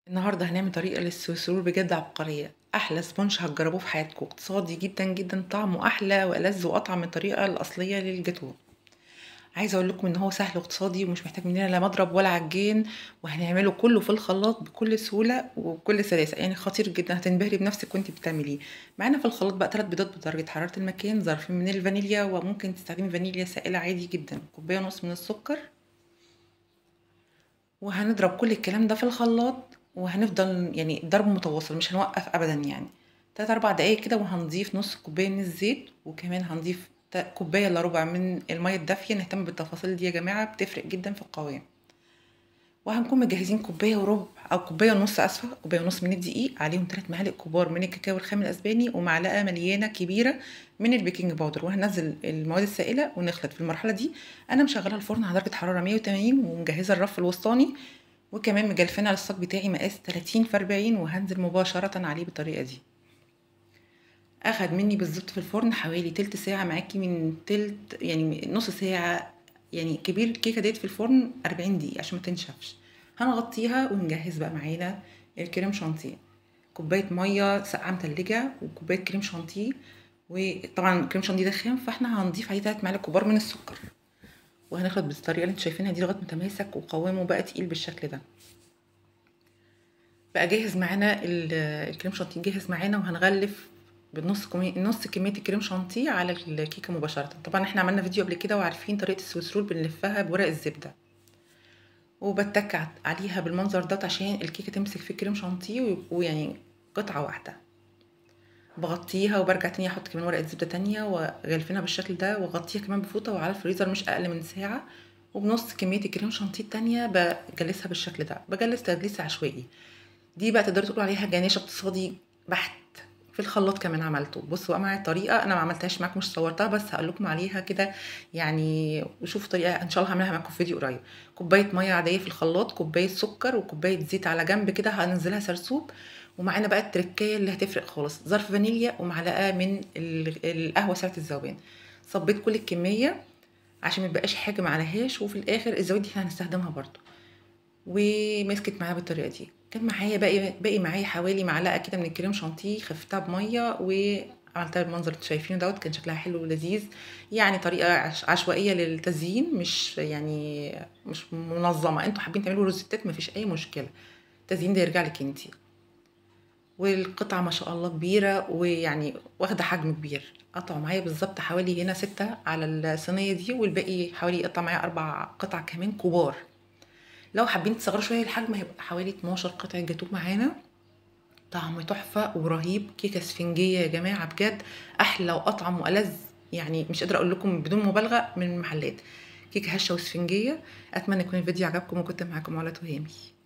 النهارده هنعمل طريقة للسويسرول بجد عبقرية أحلى سبونج هتجربوه في حياتكم اقتصادي جدا جدا طعمه أحلى وألذ وأطعم من الطريقة الأصلية للجاتوه عايزة أقول لكم إن هو سهل واقتصادي ومش محتاج مننا لا مضرب ولا عجين وهنعمله كله في الخلاط بكل سهولة وبكل سلاسة يعني خطير جدا هتنبهري بنفسك وانت بتعمليه معانا في الخلاط بقى ثلاث بيضات بدرجة حرارة المكان ظرف من الفانيليا وممكن تستخدمي فانيليا سائلة عادي جدا كوباية ونص من السكر وهنضرب كل الكلام ده في الخلاط وهنفضل يعني ضرب متواصل مش هنوقف ابدا يعني تلات اربع دقايق كده وهنضيف نص كوبايه من الزيت وكمان هنضيف تا- كوبايه الا ربع من الميه الدافيه نهتم بالتفاصيل دي يا جماعه بتفرق جدا في القوام وهنكون مجهزين كوبايه وربع او كوبايه ونص اسفه كوبايه ونص من الدقيق عليهم ثلاث معالق كبار من الكاكاو الخام الاسباني ومعلقه مليانه كبيره من البيكنج باودر وهننزل المواد السائله ونخلط في المرحله دي انا مشغله الفرن على درجه حراره 180 ومجهزه الرف الوسطاني وكمان مجلفنه على الصاج بتاعي مقاس 30 في 40 وهنزل مباشره عليه بالطريقه دي اخد مني بالظبط في الفرن حوالي تلت ساعه معاكي من تلت يعني نص ساعه يعني كبير الكيكه ديت في الفرن 40 دقيقه عشان ما تنشفش هنغطيها ونجهز بقى معانا الكريم شانتيه كوبايه ميه ساقعه متلجه وكوبايه كريم شانتيه وطبعا الكريم شانتيه ده خام فاحنا هنضيف عليه 3 معالق كبار من السكر وهنخلط بالطريقه اللي انتوا شايفينها دي لغايه ما تماسك وقوامه بقى تقيل بالشكل ده بقى جاهز معانا ال- الكريم شانتيه جاهز معانا وهنغلف بنص كمية نص كمية الكريم شانتيه على الكيكة مباشرة طبعا احنا عملنا فيديو قبل كده وعارفين طريقة السويس رول بنلفها بورق الزبدة وبتك ع- عليها بالمنظر ده عشان الكيكة تمسك في الكريم شانتيه ويبقوا يعني قطعة واحدة بغطيها وبرجع تاني احط كمان ورقة زبدة تانية واغلفنها بالشكل ده واغطيها كمان بفوطة وعلى الفريزر مش اقل من ساعة وبنص كمية الكريم شانتيه التانية بجلسها بالشكل ده بجلس تجليس عشوائي دي بقى تقدروا تقولوا عليها جناش اقتصادي بحت في الخلاط كمان عملته بصوا بقى معايا الطريقه انا ما عملتهاش معاكم مش صورتها بس هقول لكم عليها كده يعني وشوفوا طريقه ان شاء الله هعملها معاكم في فيديو قريب كوبايه ميه عاديه في الخلاط كوبايه سكر وكوبايه زيت على جنب كده هنزلها سرسوب ومعانا بقى التركايه اللي هتفرق خالص ظرف فانيليا ومعلقه من ال- القهوه ساعه الذوبان صبيت كل الكميه عشان ما يبقاش حاجه معلهاش وفي الاخر الزبادي دي احنا هنستخدمها برضو ومسكت معايا بالطريقه دي كان معايا باقي باقي معايا حوالي معلقه كده من الكريم شانتيه خفتها بميه وعملتها بالمنظر اللي انتوا شايفينه دوت كان شكلها حلو ولذيذ يعني طريقه عش- عشوائيه للتزيين مش يعني مش منظمه انتوا حابين تعملوا روزيتات مفيش اي مشكله التزيين ده يرجع لك انتي والقطعة ما شاء الله كبيرة ويعني واخدة حجم كبير قطعوا معايا بالظبط حوالي هنا ستة على الصينية دي والباقي حوالي قطع معايا أربع قطع كمان كبار لو حابين تصغروا شويه الحجم هيبقى حوالي 12 قطعه جاتوه معانا طعم تحفه ورهيب كيكه اسفنجيه يا جماعه بجد احلى واطعم والذ يعني مش قادره اقول لكم بدون مبالغه من المحلات كيكه هشه واسفنجيه اتمنى يكون الفيديو عجبكم وكنت معاكم علا تهامي